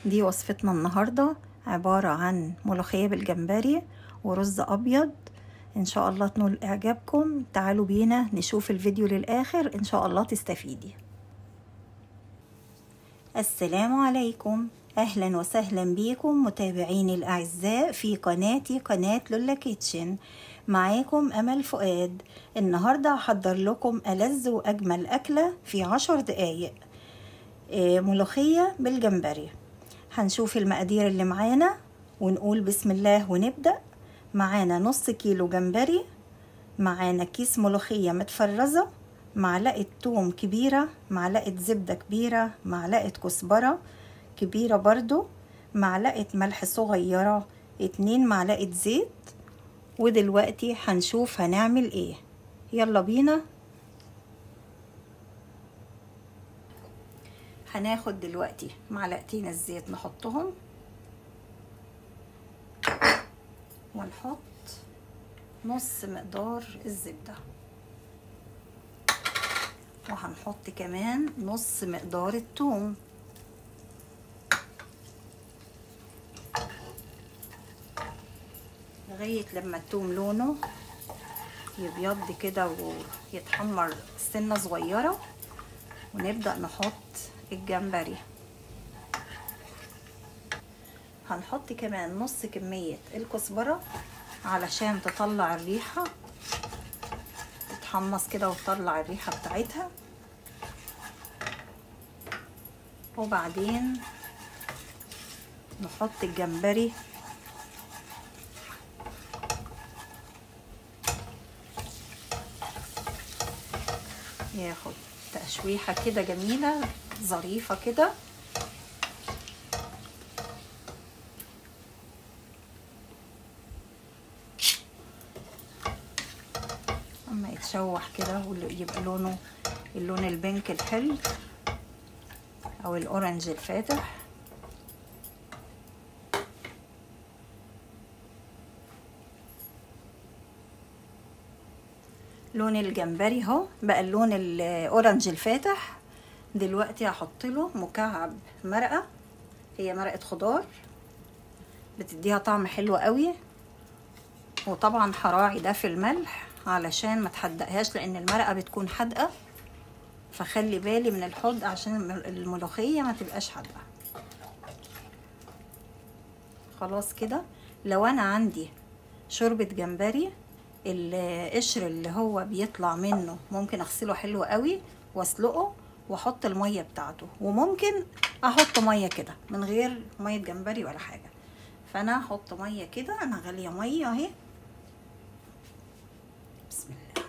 دي وصفتنا النهاردة عبارة عن ملوخية بالجمبري ورز أبيض إن شاء الله تنول إعجابكم تعالوا بينا نشوف الفيديو للآخر إن شاء الله تستفيدي السلام عليكم أهلا وسهلا بكم متابعيني الأعزاء في قناتي قناة لولا كيتشن معاكم أمل فؤاد النهاردة هحضر لكم ألذ وأجمل أكلة في عشر دقايق آه، ملوخية بالجمبري هنشوف المقادير اللي معانا ونقول بسم الله ونبدأ معانا نص كيلو جمبري معانا كيس ملوخية متفرزة معلقة توم كبيرة معلقة زبدة كبيرة معلقة كزبرة كبيرة برضو معلقة ملح صغيرة اتنين معلقة زيت ودلوقتي هنشوف هنعمل ايه يلا بينا هناخد دلوقتي معلقتين الزيت نحطهم ونحط نص مقدار الزبدة وهنحط كمان نص مقدار الثوم لغاية لما الثوم لونه يبيض كده ويتحمر سنة صغيرة ونبدأ نحط الجمبري هنحط كمان نص كمية الكزبرة علشان تطلع الريحة تتحمص كده وتطلع الريحة بتاعتها وبعدين نحط الجمبري ياخد تشويحة كده جميلة ظريفة كده اما يتشوح كده ويبقى لونه اللون البنك الحلو او الاورنج الفاتح لون الجمبري اهو بقى اللون الاورنج الفاتح دلوقتي هحط له مكعب مرقه هي مرقه خضار بتديها طعم حلو قوي وطبعا هراعي ده في الملح علشان ما تحدقهاش لان المرقه بتكون حادقه فخلي بالي من الحدق عشان الملوخيه ما تبقاش حادقه خلاص كده لو انا عندي شوربه جمبري القشر اللي هو بيطلع منه ممكن اغسله حلو قوي واسلقه واحط الميه بتاعته وممكن احط ميه كده من غير ميه جمبري ولا حاجه فانا هحط ميه كده انا غاليه ميه اهي بسم الله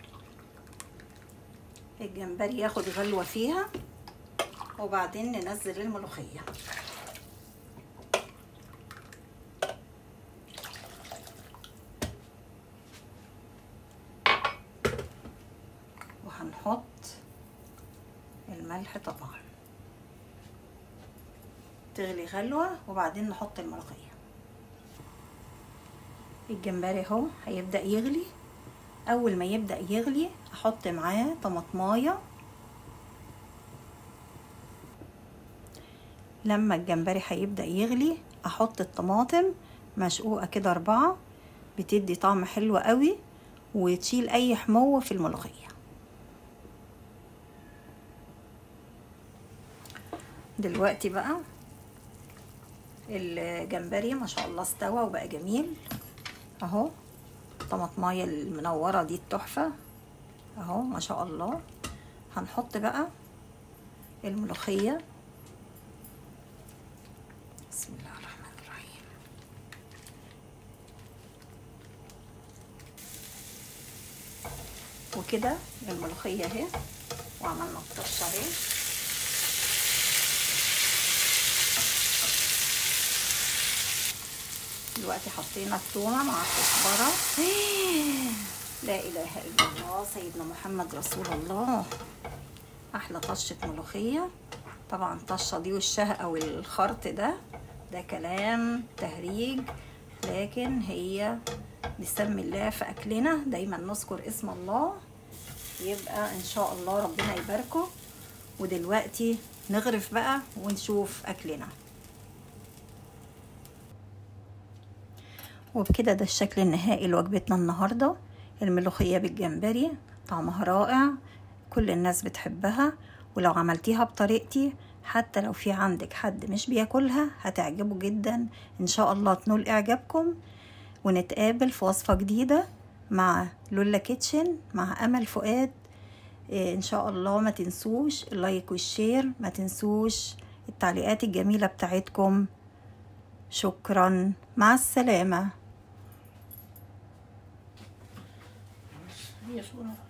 الجمبري ياخد غلوه فيها وبعدين ننزل الملوخيه وهنحط الملح طبعا تغلي غلوة وبعدين نحط الملوخية الجمبري اهو هيبدأ يغلي أول ما يبدأ يغلي أحط معاه طماطماية لما الجمبري هيبدأ يغلي أحط الطماطم مشقوقة كده أربعة بتدي طعم حلو قوي وتشيل أي حموة في الملوخية دلوقتي بقى الجمبري ما شاء الله استوى وبقى جميل اهو الطماطمايه المنوره دي التحفه اهو ما شاء الله هنحط بقى الملوخيه بسم الله الرحمن الرحيم وكده الملوخيه اهي وعملنا الطشه اهي دلوقتي حطينا التومه مع الكزبره لا اله الا الله سيدنا محمد رسول الله احلى طشه ملوخيه طبعا الطشه دي وشها او الخرط ده ده كلام تهريج لكن هي نسمي الله في اكلنا دايما نذكر اسم الله يبقى ان شاء الله ربنا يباركه ودلوقتي نغرف بقى ونشوف اكلنا وبكده ده الشكل النهائي لوجبتنا النهاردة الملوخية بالجمبري طعمها رائع كل الناس بتحبها ولو عملتيها بطريقتي حتى لو في عندك حد مش بياكلها هتعجبه جدا ان شاء الله تنول اعجابكم ونتقابل في وصفة جديدة مع لولا كيتشن مع امل فؤاد إيه ان شاء الله ما تنسوش اللايك والشير ما تنسوش التعليقات الجميلة بتاعتكم شكرا مع السلامة هي صورة